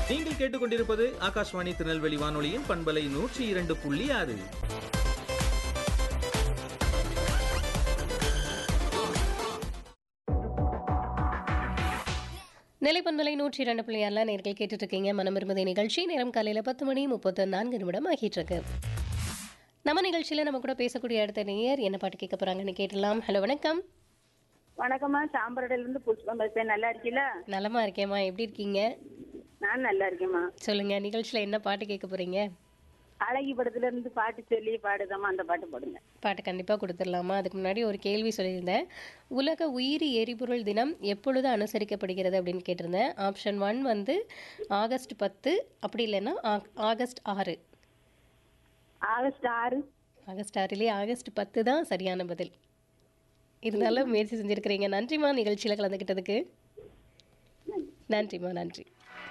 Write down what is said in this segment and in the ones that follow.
நீங்கள் கேட்டுக்கொண்டிருப்பது ஆகாஷ்வாணி திருநெல்வேலி வானொலியின் பண்பலை நூற்றி இரண்டு புள்ளி ஆறு நிலைப்பண்பலை நூற்றி இரண்டு புள்ளியாரில் நேர்கள் கேட்டுட்டு இருக்கீங்க மனம் விரும்புதை நிகழ்ச்சி நேரம் காலையில் பத்து மணி முப்பத்து நான்கு நிமிடம் ஆகிட்டு இருக்கு நம்ம நிகழ்ச்சியில் நம்ம கூட பேசக்கூடிய அடுத்த நேயர் என்ன பாட்டு கேட்க போறாங்கன்னு கேட்டலாம் ஹலோ வணக்கம் வணக்கம்மா சாம்பரடையில இருந்து புஷ்பம் பேசுறேன் நல்லா இருக்கீங்களா நலமா இருக்கேம்மா எப்படி இருக்கீங்க நான் நல்லா இருக்கேம்மா சொல்லுங்க நிகழ்ச்சியில் என்ன பாட்டு கேட்க போறீங்க அழகி படத்துல இருந்து பாட்டு சொல்லி பாடுதம்மா அந்த பாட்டு போடுங்க பாட்டு கண்டிப்பாக கொடுத்துடலாமா அதுக்கு முன்னாடி ஒரு கேள்வி சொல்லியிருந்தேன் உலக உயிரி எரிபொருள் தினம் எப்பொழுது அனுசரிக்கப்படுகிறது அப்படின்னு கேட்டிருந்தேன் ஆப்ஷன் ஒன் வந்து ஆகஸ்ட் பத்து அப்படி இல்லைன்னா ஆக்- ஆகஸ்ட் ஆறு ஆகஸ்ட் ஆறு ஆகஸ்ட் ஆறிலே ஆகஸ்ட் பத்து தான் சரியான பதில் இருந்தாலும் முயற்சி செஞ்சுருக்கிறீங்க நன்றிம்மா நிகழ்ச்சியில் கலந்துக்கிட்டதுக்கு நன்றிம்மா நன்றி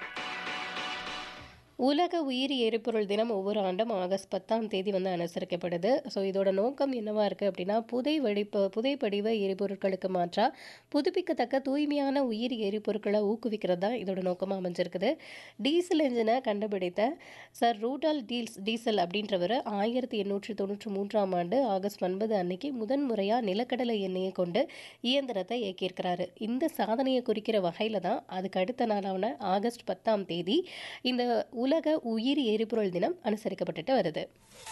உலக உயிரி எரிபொருள் தினம் ஒவ்வொரு ஆண்டும் ஆகஸ்ட் பத்தாம் தேதி வந்து அனுசரிக்கப்படுது ஸோ இதோட நோக்கம் என்னவா இருக்குது அப்படின்னா புதை வெடிப்பு புதை படிவ எரிபொருட்களுக்கு மாற்றா புதுப்பிக்கத்தக்க தூய்மையான உயிரி எரிபொருட்களை ஊக்குவிக்கிறது தான் இதோட நோக்கமாக அமைஞ்சிருக்குது டீசல் என்ஜினை கண்டுபிடித்த சர் ரூடால் டீல்ஸ் டீசல் அப்படின்றவர் ஆயிரத்தி எண்ணூற்றி தொண்ணூற்றி மூன்றாம் ஆண்டு ஆகஸ்ட் ஒன்பது அன்னைக்கு முதன் முறையாக நிலக்கடலை எண்ணெயை கொண்டு இயந்திரத்தை இயக்கியிருக்கிறாரு இந்த சாதனையை குறிக்கிற வகையில் தான் அதுக்கு அடுத்த நாளான ஆகஸ்ட் பத்தாம் தேதி இந்த உலக உயிரி எரிபொருள் தினம் அனுசரிக்கப்பட்டுட்டு வருது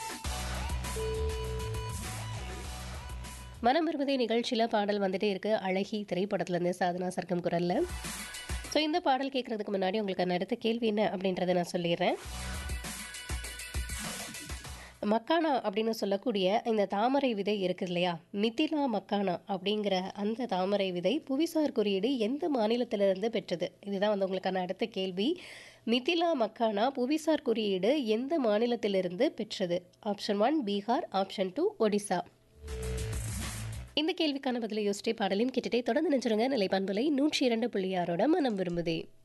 மனம் விரும்புதே நிகழ்ச்சியில் பாடல் வந்துட்டே இருக்கு அழகி திரைப்படத்துலேருந்து சாதனா சர்க்கம் குரலில் ஸோ இந்த பாடல் கேட்குறதுக்கு முன்னாடி உங்களுக்கு அடுத்த கேள்வி என்ன அப்படின்றத நான் சொல்லிடுறேன் மக்கானா அப்படின்னு சொல்லக்கூடிய இந்த தாமரை விதை இருக்குது இல்லையா மித்திலா மக்கானா அப்படிங்கிற அந்த தாமரை விதை புவிசார் குறியீடு எந்த மாநிலத்திலிருந்து பெற்றது இதுதான் வந்து உங்களுக்கான அடுத்த கேள்வி மித்திலா மக்கானா புவிசார் குறியீடு எந்த மாநிலத்திலிருந்து பெற்றது option one Bihar option two Odisha இந்த கேள்விக்கான பதிலை யோசிச்சே பாடலையும் கேட்டுட்டே தொடர்ந்து நினைச்சிருங்க நிலைப்பான்பலை நூற்றி இரண்டு புள்ளி ஆறோட மனம் விரும்புதே